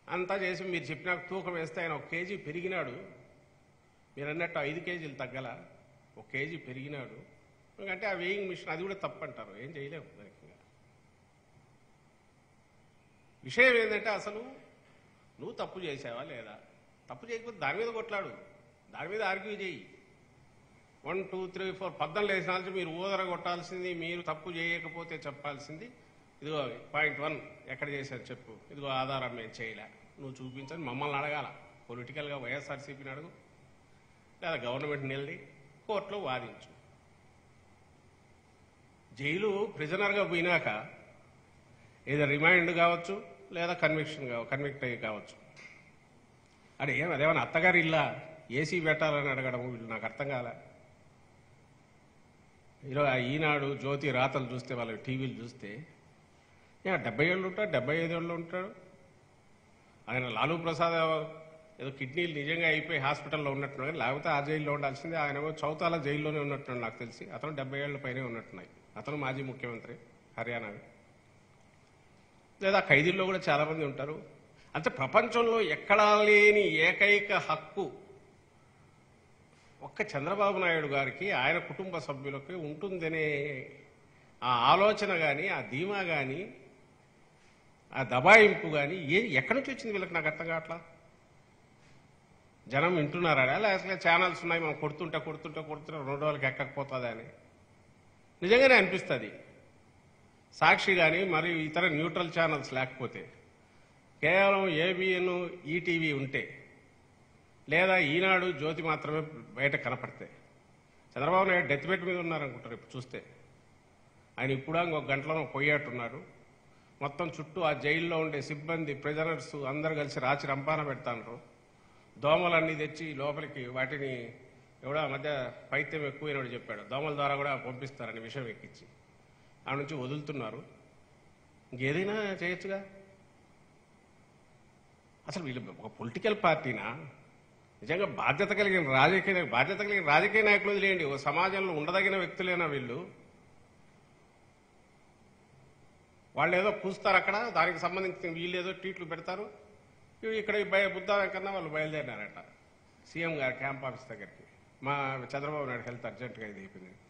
అంతా చేసి మీరు చెప్పినాక తూకం వేస్తే ఆయన ఒక కేజీ పెరిగినాడు మీరు అన్నట్టు ఐదు కేజీలు తగ్గల ఒక కేజీ పెరిగినాడు ఎందుకంటే ఆ వేయింగ్ మిషన్ అది కూడా తప్పు అంటారు ఏం చేయలేము దానికి ఇంకా. విషయం ఏంటంటే అసలు నువ్వు తప్పు చేసావా లేదా తప్పు చేయకపోతే దాని మీద కొట్లాడు దాని మీద ఆర్గ్యూ చేయి వన్ టూ త్రీ ఫోర్ పద్దం లేసినాల్సి మీరు ఊదర కొట్టాల్సింది మీరు తప్పు చేయకపోతే చెప్పాల్సింది ఇదిగో పాయింట్ వన్ ఎక్కడ చేశారు చెప్పు ఇదిగో ఆధారం మేము చేయలే నువ్వు చూపించని మమ్మల్ని అడగాల పొలిటికల్గా వైఎస్ఆర్సీపీని అడుగు లేదా గవర్నమెంట్ నిలది కోర్టులో వాదించు జైలు ప్రిజనర్గా పోయినాక ఏదో రిమైండ్ కావచ్చు లేదా కన్విక్షన్ కావ కన్విక్ట్ అయ్యి కావచ్చు అడే ఏం అదేమన్నా అత్తగారి ఇల్లా ఏసీ పెట్టాలని అడగడం వీళ్ళు నాకు అర్థం కాలే ఈరోజు ఆ ఈనాడు జ్యోతి రాతలు చూస్తే వాళ్ళ టీవీలు చూస్తే ఏ డెబ్బై ఏళ్ళు ఉంటాడు డెబ్బై ఐదు ఏళ్ళు ఉంటాడు ఆయన లాలూ ప్రసాద్ ఏదో కిడ్నీలు నిజంగా అయిపోయి హాస్పిటల్లో ఉన్నట్టున్నాడు కానీ లేకపోతే ఆ జైల్లో ఉండాల్సిందే ఆయన ఏమో చౌతాల జైల్లోనే ఉన్నట్టున్నాడు నాకు తెలిసి అతను డెబ్బై ఏళ్ళ పైనే ఉన్నట్టున్నాయి అతను మాజీ ముఖ్యమంత్రి హర్యానావి లేదా ఖైదీల్లో కూడా చాలా మంది ఉంటారు అంటే ప్రపంచంలో ఎక్కడా లేని ఏకైక హక్కు ఒక్క చంద్రబాబు నాయుడు గారికి ఆయన కుటుంబ సభ్యులకి ఉంటుందనే ఆ ఆలోచన కానీ ఆ ధీమా కానీ ఆ దబాయింపు కానీ ఏ ఎక్కడి నుంచి వచ్చింది వీళ్ళకి నాకు అర్థం కావట్లా జనం వింటున్నారా లేకపోతే ఛానల్స్ ఉన్నాయి మనం కొడుతుంటే కొడుతుంటే కొడుతుంటే రెండు రోజులకి ఎక్కకపోతుంది అని నిజంగానే అనిపిస్తుంది సాక్షి కానీ మరియు ఇతర న్యూట్రల్ ఛానల్స్ లేకపోతే కేవలం ఏబిఎన్ ఈటీవీ ఉంటే లేదా ఈనాడు జ్యోతి మాత్రమే బయట కనపడితే చంద్రబాబు నాయుడు డెత్ బెడ్ మీద ఉన్నారనుకుంటారు ఇప్పుడు చూస్తే ఆయన ఇప్పుడు ఇంకొక గంటలో పోయేట్టున్నారు మొత్తం చుట్టూ ఆ జైల్లో ఉండే సిబ్బంది ప్రిజనర్స్ అందరు కలిసి రాచి రంపాన పెడతాండ్రు దోమలన్నీ తెచ్చి లోపలికి వాటిని ఎవడో ఆ మధ్య పైత్యం ఎక్కువైనడు చెప్పాడు దోమల ద్వారా కూడా పంపిస్తారని విషయం ఎక్కించి ఆ నుంచి వదులుతున్నారు ఇంకేదైనా చేయొచ్చుగా అసలు వీళ్ళు ఒక పొలిటికల్ పార్టీనా నిజంగా బాధ్యత కలిగిన రాజకీయ బాధ్యత కలిగిన రాజకీయ నాయకులు వదిలేయండి ఓ సమాజంలో ఉండదగిన వ్యక్తులేనా వీళ్ళు వాళ్ళు ఏదో కూస్తారు అక్కడ దానికి సంబంధించిన వీళ్ళు ఏదో ట్వీట్లు పెడతారు ఇవి ఇక్కడ ఈ బయ బుద్ధ వెంకన్న వాళ్ళు బయలుదేరినారట సీఎం గారు క్యాంప్ ఆఫీస్ దగ్గరికి మా చంద్రబాబు నాయుడు హెల్త్ అర్జెంటుగా ఇది అయిపోయింది